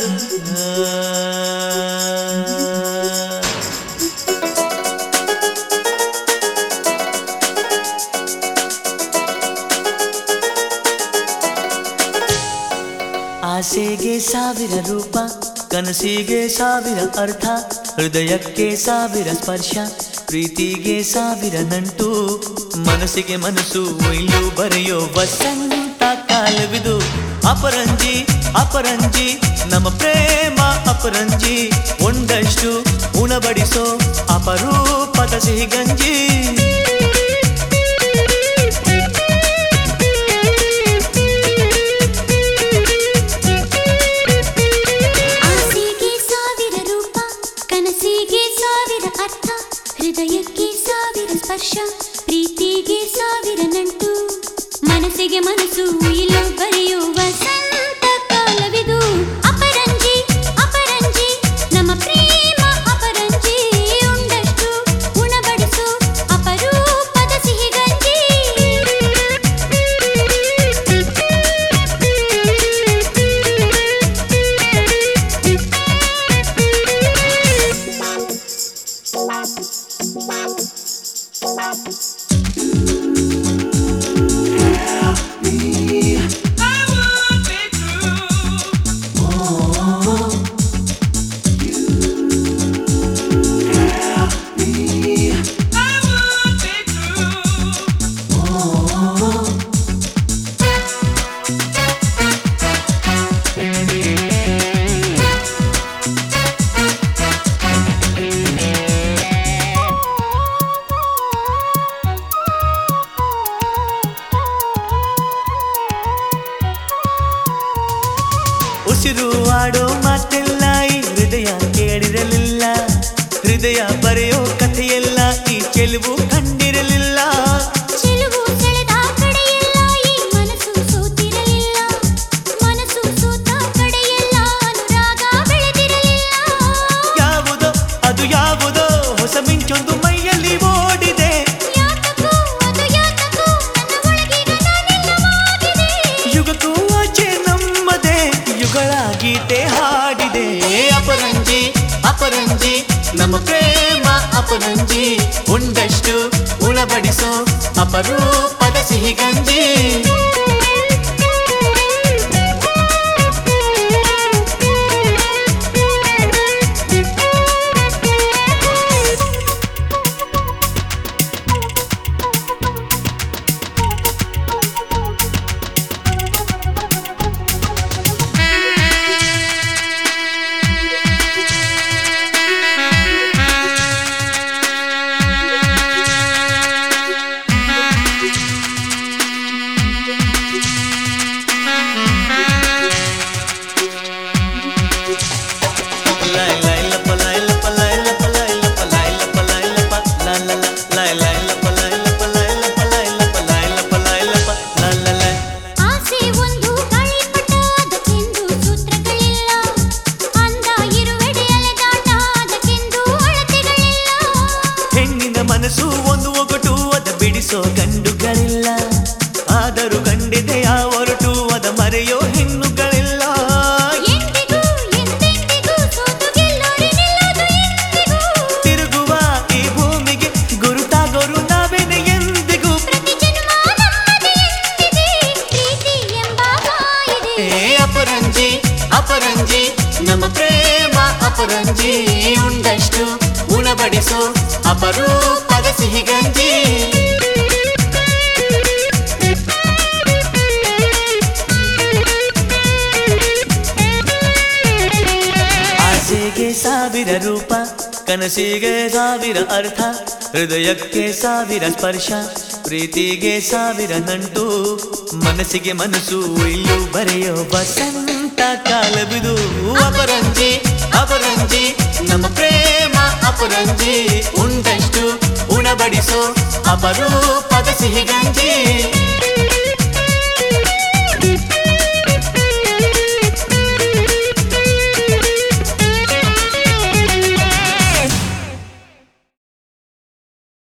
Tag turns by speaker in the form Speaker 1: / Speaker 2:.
Speaker 1: ಆಸೆಗೆ ಸಾವಿರ ರೂಪ ಕನಸಿಗೆ ಸಾವಿರ ಅರ್ಥ ಹೃದಯಕ್ಕೆ ಸಾವಿರ ಸ್ಪರ್ಶ ಪ್ರೀತಿಗೆ ಸಾವಿರ ನಂಟು ಮನಸ್ಸಿಗೆ ಮನಸ್ಸು ಒಯ್ಲು ಬರೆಯೋ ವಸಂತ ಕಾಲವಿದು ಅಪರಂಜಿ ಅಪರಂಜಿ ನಮ್ಮ ಪ್ರೇಮ ಅಪರಂಜಿ ಒಂದಷ್ಟು ಉಣಬಡಿಸೋ ಅಪರೂಪದ ಸಿಹಿಗಂಜಿ
Speaker 2: ಆಸೆಗೆ ಸಾವಿರ ರೂಪ ಕನಸಿಗೆ ಸಾವಿರ ಅರ್ಥ ಹೃದಯಕ್ಕೆ ಸಾವಿರ ಸ್ಪರ್ಶ ಪ್ರೀತಿಗೆ ಸಾವಿರ ನಂಟು ಮನಸ್ಸಿಗೆ ಮನಸ್ಸು ಇಲ್ಲೋ ಬರೆಯೋ ವಸಂತ ಕಾಲವಿದು ಅಪರಂಜಿ ಅಪರಂಜಿ ನಮ್ಮ ಪ್ರೇಮ ಅಪರಂಜಿ ಉಂಡಷ್ಟು ಉಣಬಡಿಸು ಅಪರೂಪದ ಸಿಹಿಗಂಜಿ
Speaker 1: ಉಸಿರು ಆಡೋ ಮಾತೆಲ್ಲ ಈ ಹೃದಯ ಕೇಳಿರಲಿಲ್ಲ ಹೃದಯ ಬರೆಯೋ ಕಥೆಯೆಲ್ಲ ಈ ಚೆಲುವು ಕಂಡಿರಲಿಲ್ಲ
Speaker 2: ಚೆಲುವು ಸೆಳೆದ ಕಡೆಯೆಲ್ಲ ಈ ಮನಸ್ಸು ಸೋತಿರಲಿಲ್ಲ ಮನಸ್ಸು ಸೋತ ಕಡೆಯೆಲ್ಲ ಅನುರಾಗ ಬೆಳೆದಿರಲಿಲ್ಲ
Speaker 1: ಯಾವುದೋ ಅದು ಯಾವುದೋ ಹೊಸ ಮಿಂಚೊಂದು ಮೈಯಲ್ಲಿ ಓಡಿದೆ
Speaker 2: ಯಾತಕೋ ಅದು ಯಾತಕೋ ನನ್ನ ಒಳಗೀಗ ನಾನೆಲ್ಲವಾಗಿದೆ
Speaker 1: ಯುಗಕ್ಕೂ ಆಚೆ ನಮ್ಮದೇ ಯುಗಳ ಗೀತೆ ಹಾಡಿದೆ ಅಪರಂಜಿ ಅಪರಂಜಿ ನಮ್ಮ ಪ್ರೇಮ ಅಪರಂಜಿ ಉಂಡಷ್ಟು ಉಳಬಡಿಸೋ ಅಪರೂಪದ ಸಿಹಿಗಂಜಿ ಲೈ ಲೈ ಲಪ ಲೈ ಲಪ ಲೈ ಲಪ ಲೈ ಲಪ ಲೈ ಲಪ ಲೈ ಲಪ ಲಾ ಲಾ ಲಾ ಲೈ ಲೈ ಲಪ ಲೈ ಲಪ ಲೈ ಲಪ ಲೈ ಲಪ ಲೈ ಲಪ ಲೈ ಲಪ ಲಾ ಲಾ ಲಾ
Speaker 2: ಆಸೆ ಒಂದು ಗಾಳಿಪಟ ಅದಕ್ಕೆಂದು ಸೂತ್ರಗಳಿಲ್ಲ ಅಂದ ಇರುವೆಡೆ ಅಲೆದಾಟ ಅದಕ್ಕೆಂದು ಅಳತೆಗಳಿಲ್ಲ
Speaker 1: ಹೆಣ್ಣಿನ ಮನಸ್ಸು ಒಂದು ಒಗಟು ಅದ ಬಿಡಿಸೋ ಗಂಡುಗಳಿಲ್ಲ ಆದರೂ ಕಂಡಿದೆ ಆ ಹೊರಟು ಅದ ಮರೆಯೋ ಹೆಣ್ಣುಗಳಿಲ್ಲ
Speaker 2: ಎಂದಿಗೂ ಎಂದೆಂದಿಗೂ ಸೋತು ಗೆಲ್ಲೋರೆ ನಿಲ್ಲದು ಎಂದಿಗೂ
Speaker 1: ತಿರುಗುವ ಈ ಭೂಮಿಗೆ ಗುರುತಾಗೋರು ನಾವೇನೆ ಎಂದಿಗೂ
Speaker 2: ಪ್ರತಿ ಜನ್ಮ ನಮ್ಮದೇ ಎಂದಿದೆ ಪ್ರೀತಿ ಎಂಬ ಕಾಯಿದೆ
Speaker 1: ಏ ಅಪರಂಜಿ ಅಪರಂಜಿ ನಮ್ಮ ಪ್ರೇಮ ಅಪರಂಜಿ ಉಂಡಷ್ಟು ಉಣಬಡಿಸೋ ಅಪರೂಪದ ಸಿಹಿಗಂಜಿ ಆಸೆಗೆ ಸಾವಿರ ರೂಪ ಕನಸಿಗೆ ಸಾವಿರ ಅರ್ಥ ಹೃದಯಕ್ಕೆ ಸಾವಿರ ಸ್ಪರ್ಶ ಪ್ರೀತಿಗೆ ಸಾವಿರ ನಂಟು ಮನಸ್ಸಿಗೆ ಮನಸ್ಸು ಇಲ್ಲು ಬರೆಯೋ ವಸಂತ ಕಾಲವಿದು ಅಪರಂಜಿ ಅಪರಂಜಿ ನಮ್ಮ ಪ್ರೇಮ ಅಪರಂಜಿ ಉಂಡಷ್ಟು ಉಣಬಡಿಸೋ ಅಪರೂಪದ ಸಿಹಿಗಂಜಿ